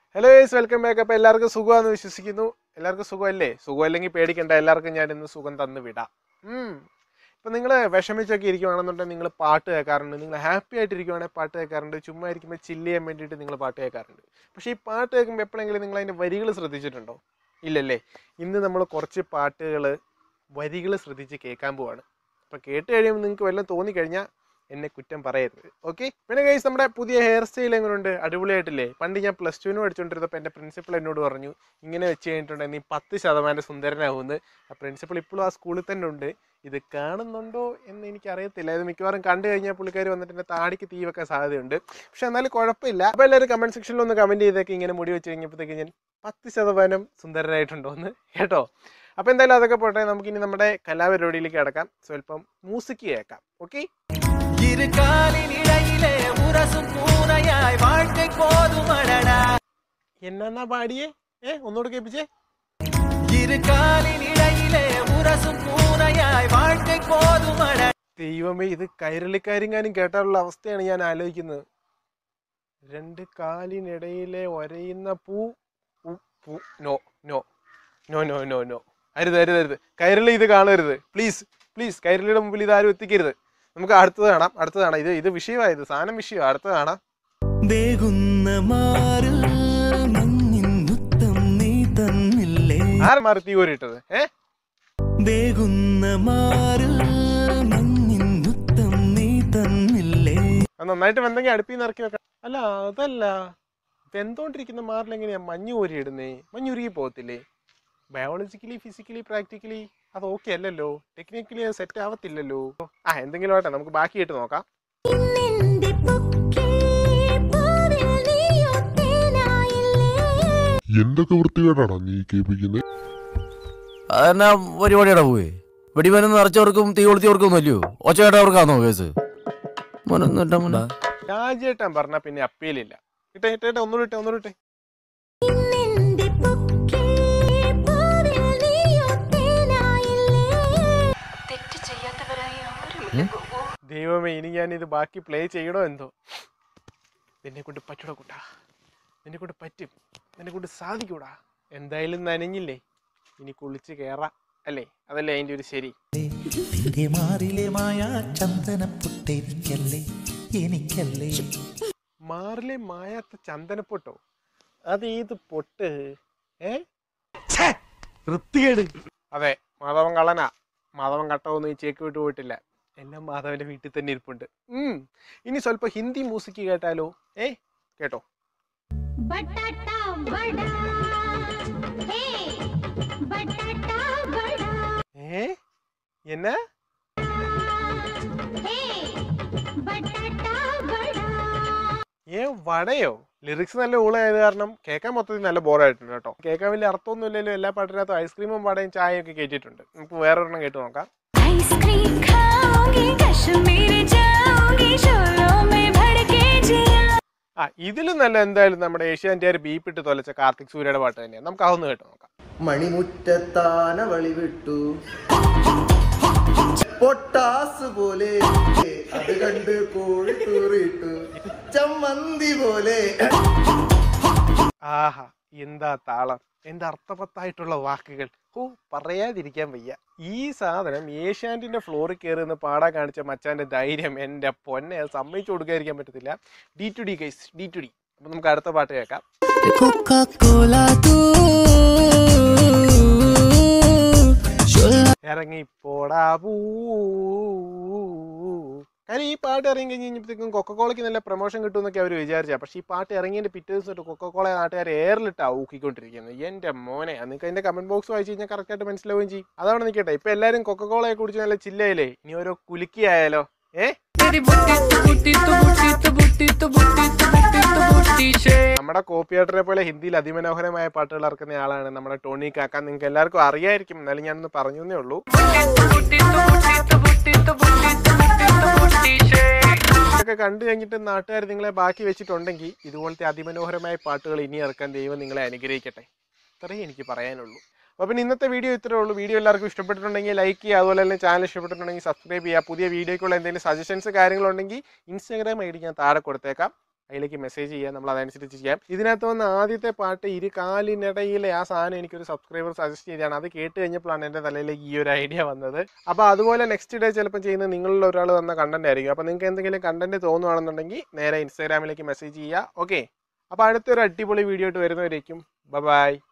Hello yes welcome back അപ്പോൾ എല്ലാവർക്കും സുഖമാണെന്ന് വിശ്വസിക്കുന്നു എല്ലാവർക്കും സുഖമല്ലേ സുഖമല്ലെങ്കിൽ പേടിക്കണ്ട എല്ലാവർക്കും ഞാൻ ഇന്ന് സുഖം തന്ന് വിടാം ഉം. ഇപ്പം നിങ്ങൾ വിഷമിച്ചൊക്കെ ഇരിക്കുവാണെന്നുണ്ടെങ്കിൽ നിങ്ങൾ പാട്ട് കേൾക്കാറുണ്ട് നിങ്ങൾ ഹാപ്പി ആയിട്ടിരിക്കുവാണെങ്കിൽ പാട്ട് കേൾക്കാറുണ്ട് ചുമ്മാ ഇരിക്കുമ്പോൾ ചില്ല് ചെയ്യാൻ വേണ്ടിയിട്ട് നിങ്ങൾ പാട്ട് കേൾക്കാറുണ്ട് പക്ഷേ ഈ പാട്ട് കേൾക്കുമ്പോൾ എപ്പോഴെങ്കിലും നിങ്ങൾ അതിൻ്റെ വരികൾ ശ്രദ്ധിച്ചിട്ടുണ്ടോ ഇല്ലല്ലേ ഇന്ന് നമ്മൾ കുറച്ച് പാട്ടുകൾ വരികൾ ശ്രദ്ധിച്ച് കേൾക്കാൻ പോവാണ് അപ്പോൾ കേട്ട് കഴിയുമ്പോൾ നിങ്ങൾക്ക് വല്ലതും തോന്നിക്കഴിഞ്ഞാൽ എന്നെ കുറ്റം പറയരുത് ഓക്കെ പിന്നെ കൈസ് നമ്മുടെ പുതിയ ഹെയർ സ്റ്റൈൽ എങ്ങനെയുണ്ട് അടിപൊളിയായിട്ടില്ലേ പണ്ട് ഞാൻ പ്ലസ് ടുവിന് പഠിച്ചുകൊണ്ടിരുന്നപ്പോൾ എൻ്റെ പ്രിൻസിപ്പൾ എന്നോട് പറഞ്ഞു ഇങ്ങനെ വെച്ച് കഴിഞ്ഞിട്ടുണ്ടെങ്കിൽ നീ പത്ത് ശതമാനം സുന്ദരനാവുമെന്ന് ആ പ്രിൻസിപ്പൾ ഇപ്പോഴും ആ സ്കൂളിൽ തന്നെ ഉണ്ട് ഇത് കാണുന്നുണ്ടോ എന്ന് എനിക്കറിയത്തില്ല ഇത് മിക്കവാറും കണ്ടു കഴിഞ്ഞാൽ പുള്ളിക്കാർ വന്നിട്ട് എൻ്റെ താടിക്ക് തീ വെക്കാൻ സാധ്യതയുണ്ട് പക്ഷെ എന്നാലും കുഴപ്പമില്ല അപ്പോൾ എല്ലാവരും കമൻറ്റ് സെക്ഷനിൽ ഒന്ന് കമൻറ്റ് ചെയ്തൊക്കെ ഇങ്ങനെ മുടി വെച്ച് കഴിഞ്ഞപ്പോഴത്തേക്ക് ഞാൻ പത്ത് ശതമാനം സുന്ദരനായിട്ടുണ്ടോ എന്ന് കേട്ടോ അപ്പോൾ എന്തായാലും അതൊക്കെ പോട്ടെ നമുക്കിനി നമ്മുടെ കലാപരിപാടിയിലേക്ക് കിടക്കാം സ്വല്പം മ്യൂസിക് കേൾക്കാം ഓക്കെ இரு காலின் இடையிலே உரசும் பூனையாய் வாழ்க்கை போதுமடடா എന്നാ പാടിയേ ഏ ഒന്നുകൂടെ കേൾപ്പിച്ചേ இரு காலின் இடையிலே உரசும் பூனையாய் வாழ்க்கை போதுமடா ദൈവമേ ഇത് കൈരളിക്കാരിങ്ങാനും കേട്ടാലുള്ള അവസ്ഥയാണ് ഞാൻ ആലോചിക്കുന്നത് രണ്ട് കാലിനിടയിലെ ഒരയുന്ന പൂ ഉ- പൂ no no no no no no അരുത് അരുത് അരുത് കൈരളി ഇത് കാണരുത് പ്ലീസ് പ്ലീസ് കൈരളിയുടെ മുമ്പിൽ ഇത് ആരും എത്തിക്കരുത് നമുക്ക് അടുത്തത് കാണാം അടുത്തത് കാണാം ഇത് ഇത് വിഷയമായത് സാധനം വിഷയം അടുത്തത് കാണാം വേകുന്ന മാറിൽ മഞ്ഞിൻ മുത്തം നീ തന്നില്ലേ ആര് മാറി തീ കോരിയിട്ടത് ഏ വേകുന്ന മാറിൽ മഞ്ഞിൻ മുത്തം നീ തന്നില്ലേ അത് നന്നായിട്ട് വെന്തെങ്കിൽ അടുപ്പിൽ നിന്ന് ഇറക്കി വെക്കാം അല്ല അതല്ല വെന്തോണ്ടിരിക്കുന്ന മാറിൽ എങ്ങനെയാ മഞ്ഞ് കോരി ഇടുന്നേ മഞ്ഞ് ഉരുകി പോകത്തില്ലേ ബയോളജിക്കലി ഫിസിക്കലി പ്രാക്ടിക്കലി അത് ഓക്കെ അല്ലല്ലോ ടെക്നിക്കലി അത് സെറ്റ് ആവത്തില്ലല്ലോ ആ എന്തെങ്കിലും ആട്ടെ നമുക്ക് ബാക്കിയായിട്ട് നോക്കാം നിന്റെ പൊക്കേ പൂവിൽ നീയൊത്തേനായില്ലേ എന്തൊക്കെ വൃത്തികേടാണോ നീ കേൾപ്പിക്കുന്നത് അതെന്നാ പരിപാടിയാടാ പോയി വെടിമരുന്ന് നിറച്ചവർക്കും തീ കൊളുത്തിയവർക്കും അല്ലയോ ഒച്ചകേട്ടവർക്കാണോ കേസ് മോനൊന്നും ഇട്ടാ മോനെ. രാജേട്ടൻ പറഞ്ഞാൽ പിന്നെ അപ്പീലില്ല ഇട്ടെ ഇട്ടെ ഇട്ടെ ഒന്നുകൂടെ ഇട്ടെ ഒന്നുകൂടെ ഇട്ടെ നിന്റെ പൊക്കേ പൂവിൽ നീയൊത്തേനായില്ലേ തെറ്റ് ചെയ്യാത്തവരായി ആരുമില്ല ഗോപു ദൈവമേ ഇനി ഞാൻ ഇത് ബാക്കി പ്ലേ ചെയ്യണോ എന്തോ നിന്നെ കൊണ്ട് പറ്റൂടാ കൂട്ടാ നിന്നെ കൊണ്ട് പറ്റും നിന്നെ കൊണ്ട് സാധിക്കൂടാ എന്തായാലും നനഞ്ഞില്ലേ ഇനി കുളിച്ച് കയറാം അല്ലേ അതല്ലേ അതിൻ്റെ ഒരു ശരി നിന്റെ മാറിലെ മായ ചന്ദന പൊട്ടെനിക്കല്ലേ എനിക്കല്ലേ മാറിലെ മായാത്ത ചന്ദനപ്പൊട്ടോ അത് ഏത് പൊട്ട് ഏ വൃത്തികേട് അതെ മാധവൻ കള്ളനാ മാധവൻ കട്ടമൊന്നും ഈ ചേക്ക് വിട്ട് പോയിട്ടില്ല എല്ലാം മാധവന്റെ വീട്ടിൽ തന്നെ ഇരിപ്പുണ്ട് ഉം. ഇനി സ്വല്പം ഹിന്ദി മ്യൂസിക് കേട്ടാലോ ഏ കേട്ടോ बटाटा बड़ा हे बटाटा बड़ा ഏ എന്നാ हे बटाटा बड़ा ഏ വടയോ ലിറിക്സ് നല്ല ഊളായത് കാരണം കേൾക്കാൻ മൊത്തത്തിൽ നല്ല ബോറായിട്ടുണ്ട് കേട്ടോ കേൾക്കാൻ വലിയ അർത്ഥമൊന്നും ഇല്ലല്ലോ എല്ലാ പാട്ടിനകത്തും ഐസ്ക്രീമും വടയും ചായയും ഒക്കെ കേട്ടിട്ടുണ്ട് നമുക്ക് വേറൊരെണ്ണം കേട്ട് നോക്കാം आइसक्रीम खाओगी कश्मीर जाओगी शोलों में भड़के जिया ആ ഇതിലും നല്ല എന്തായാലും നമ്മുടെ ഏഷ്യാൻ്റെ ബീപ്പ് ഇട്ട് തൊലച്ച കാർത്തിക് സൂര്യയുടെ പാട്ട് തന്നെയാണ് നമുക്ക് അതൊന്ന് കേട്ട് നോക്കാം മണിമുറ്റത്താന വളി വിട്ടു പൊട്ടാസ് പോലെ അത് കണ്ട് കോഴി തൂറിയിട്ടു ചമ്മന്തി പോലെ ആഹാ എന്താ താളം എന്താ അർത്ഥവത്തായിട്ടുള്ള വാക്കുകൾ ഓ പറയാതിരിക്കാൻ വയ്യ ഈ സാധനം ഏഷ്യാൻറ്റിന്റെ ഫ്ലോറിൽ കയറി നിന്ന് പാടാൻ കാണിച്ച മച്ചാന്റെ ധൈര്യം എൻ്റെ പൊന്നെ അത് സമ്മതിച്ചു കൊടുക്കാതിരിക്കാൻ പറ്റത്തില്ല D to D guys D to D അപ്പൊ നമുക്ക് അടുത്ത പാട്ട് കേൾക്കാം കൊക്കോല തൂ ഇറങ്ങി പോടാ പൂ കാര്യം ഈ പാട്ട് ഇറങ്ങി കഴിഞ്ഞ് കഴിഞ്ഞപ്പോഴത്തേക്കും കൊക്കക്കോളയ്ക്ക് നല്ല പ്രൊമോഷൻ കിട്ടുമെന്നൊക്കെ അവർ വിചാരിച്ചാ പക്ഷേ ഈ പാട്ട് ഇറങ്ങിയതിന്റെ പിറ്റേ ദിവസം തൊട്ട് കൊക്കക്കോള നാട്ടുകാർ എയറിലിട്ടാ ഊക്കിക്കൊണ്ടിരിക്കുന്നത് എന്റെ മോനെ നിങ്ങൾക്ക് അതിന്റെ കമന്റ് ബോക്സ് വായിച്ചു കഴിഞ്ഞാൽ കറക്റ്റ് ആയിട്ട് മനസ്സിലാവുകയും ചെയ്യും അതാണ് നിൽക്കട്ടെ ഇപ്പൊ എല്ലാവരും കൊക്കക്കോളയെ കുടിച്ച് നല്ല ചില്ലയില്ലേ ഇനി ഓരോ കുലുക്കിയായാലോ ഏ നമ്മുടെ കോപ്പിയേറ്ററെ പോലെ ഹിന്ദിയിൽ അതിമനോഹരമായ പാട്ടുകൾ ഇറക്കുന്ന ആളാണ് നമ്മുടെ ടോണി കാക്ക നിങ്ങൾക്ക് എല്ലാവർക്കും അറിയായിരിക്കും എന്നാലും ഞാനൊന്ന് പറഞ്ഞു എന്നേ ഉള്ളൂ ഇതൊക്കെ കണ്ടു കഴിഞ്ഞിട്ട് നാട്ടുകാർ നിങ്ങളെ ബാക്കി വെച്ചിട്ടുണ്ടെങ്കിൽ ഇതുപോലത്തെ അതിമനോഹരമായ പാട്ടുകൾ ഇനി ഇറക്കാൻ ദൈവം നിങ്ങളെ അനുഗ്രഹിക്കട്ടെ ഇത്രയും എനിക്ക് പറയാനുള്ളൂ അപ്പോൾ പിന്നെ ഇന്നത്തെ വീഡിയോ ഇത്രേ ഉള്ളൂ വീഡിയോ എല്ലാവർക്കും ഇഷ്ടപ്പെട്ടിട്ടുണ്ടെങ്കിൽ ലൈക്ക് ചെയ്യുക അതുപോലെ തന്നെ ചാനൽ ഇഷ്ടപ്പെട്ടിട്ടുണ്ടെങ്കിൽ സബ്സ്ക്രൈബ് ചെയ്യുക പുതിയ വീഡിയോയ്ക്കുള്ള എന്തെങ്കിലും സജഷൻസ് കാര്യങ്ങളുണ്ടെങ്കിൽ ഇൻസ്റ്റാഗ്രാം ഐ ഡി ഞാൻ താഴെ കൊടുത്തേക്കാം അതിലേക്ക് മെസ്സേജ് ചെയ്യാം നമ്മൾ അതനുസരിച്ച് ചെയ്യാം ഇതിനകത്ത് വന്ന ആദ്യത്തെ പാട്ട് ഇരു കാലിനിടയിലെ ആ സാധനം എനിക്കൊരു സബ്സ്ക്രൈബർ സജസ്റ്റ് ചെയ്തതാണ് അത് കേട്ട് കഴിഞ്ഞപ്പോഴാണ് എൻ്റെ തലയിലേക്ക് ഈ ഒരു ഐഡിയ വന്നത് അപ്പോൾ അതുപോലെ നെക്സ്റ്റ് ഡേ ചിലപ്പോൾ ചെയ്യുന്നത് നിങ്ങളിൽ ഒരാൾ തന്ന കണ്ടന്റ് ആയിരിക്കും അപ്പോൾ നിങ്ങൾക്ക് എന്തെങ്കിലും കണ്ടന്റ് തോന്നുവാണെന്നുണ്ടെങ്കിൽ നേരെ ഇൻസ്റ്റാഗ്രാമിലേക്ക് മെസ്സേജ് ചെയ്യുക ഓക്കെ അപ്പോൾ അടുത്തൊരു അടിപൊളി വീഡിയോ ആയിട്ട് വരുന്നവരേക്കും ബൈ